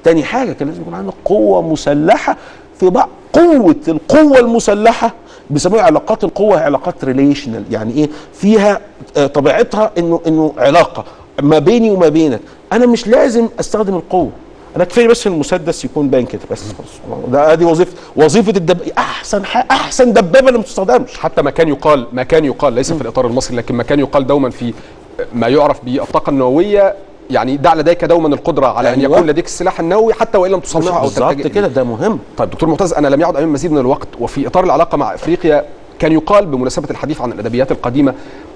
تاني حاجه كان لازم يكون عندنا قوه مسلحه في بعض قوه القوه المسلحه بيسموها علاقات القوه علاقات ريليشنال يعني ايه فيها آه، طبيعتها انه انه علاقه ما بيني وما بينك انا مش لازم استخدم القوه انا كفايه بس المسدس يكون باين كده بس خلاص ده ادي وظيفه وظيفه الدب احسن ح... احسن دبابه اللي ما بتستخدمش حتى ما كان يقال ما كان يقال ليس في الاطار المصري لكن ما كان يقال دوما في ما يعرف بالطاقه النوويه يعني دع لديك دوما القدره على ان أيوة. يكون لديك السلاح النووي حتى وان لم تصنعه او بالظبط تلتجئ كده إليه. ده مهم طيب دكتور معتز انا لم يعد امام مزيد من الوقت وفي اطار العلاقه مع افريقيا كان يقال بمناسبه الحديث عن الادبيات القديمه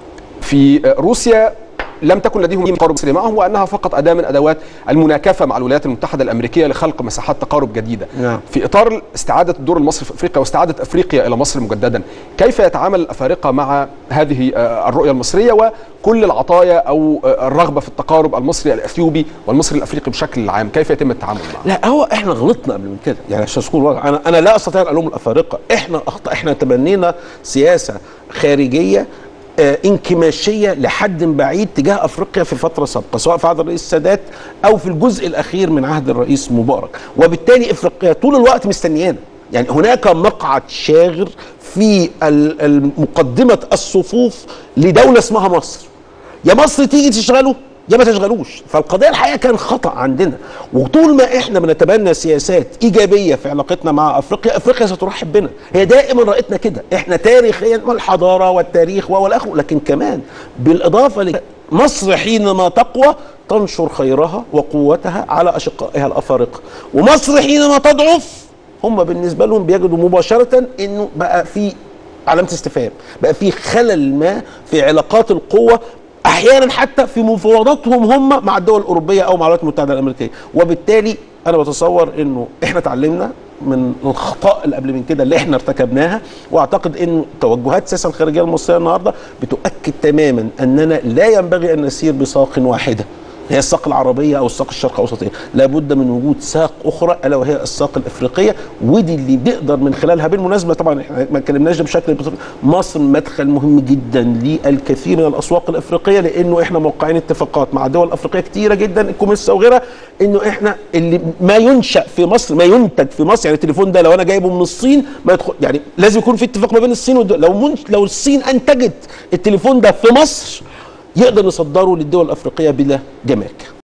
في روسيا لم تكن لديهم تقارب مصري معهم وانها فقط اداه من ادوات المناكفه مع الولايات المتحده الامريكيه لخلق مساحات تقارب جديده. نعم. في اطار استعاده الدور المصري في افريقيا واستعاده افريقيا الى مصر مجددا، كيف يتعامل الافارقه مع هذه آه، الرؤيه المصريه وكل العطايا او آه، الرغبه في التقارب المصري الاثيوبي والمصري الافريقي بشكل عام، كيف يتم التعامل معه؟ لا هو احنا غلطنا قبل من كده يعني عشان تكون واضح انا انا لا استطيع ان الوم الافارقه احنا اخطا احنا تبنينا سياسه خارجيه آه انكماشيه لحد بعيد تجاه افريقيا في فتره سابقه سواء في عهد الرئيس السادات او في الجزء الاخير من عهد الرئيس مبارك وبالتالي افريقيا طول الوقت مستنيانا يعني هناك مقعد شاغر في ال- ال- مقدمه الصفوف لدوله اسمها مصر يا مصر تيجي تشغله يا ما تشغلوش فالقضيه الحقيقه كان خطا عندنا وطول ما احنا بنتبنى سياسات ايجابيه في علاقتنا مع افريقيا افريقيا سترحب بنا هي دائما رأيتنا كده احنا تاريخيا والحضاره والتاريخ والاخر لكن كمان بالاضافه ل مصر حينما تقوى تنشر خيرها وقوتها على اشقائها الافارقه ومصر حينما تضعف هم بالنسبه لهم بيجدوا مباشره انه بقى في علامه استفهام بقى في خلل ما في علاقات القوه احيانا حتى في مفاوضاتهم هم مع الدول الاوروبيه او مع الولايات المتحده الامريكيه وبالتالي انا بتصور انه احنا اتعلمنا من الخطا اللي قبل من كده اللي احنا ارتكبناها واعتقد ان توجهات السياسه الخارجيه المصريه النهارده بتؤكد تماما اننا لا ينبغي ان نسير بساق واحده هي الساق العربيه او الساق الشرق اوسطيه لابد من وجود ساق اخرى الا وهي الساق الافريقيه ودي اللي بنقدر من خلالها بالمناسبه طبعا احنا ما اتكلمناش ده بشكل بسيط. مصر مدخل مهم جدا للكثير من الاسواق الافريقيه لانه احنا موقعين اتفاقات مع دول افريقيه كتيره جدا الكوميسا وغيرها انه احنا اللي ما ينشا في مصر ما ينتج في مصر يعني التليفون ده لو انا جايبه من الصين ما يدخل يعني لازم يكون في اتفاق ما بين الصين والدول لو من لو الصين انتجت التليفون ده في مصر يقدر يصدره للدول الافريقيه بلا جمارك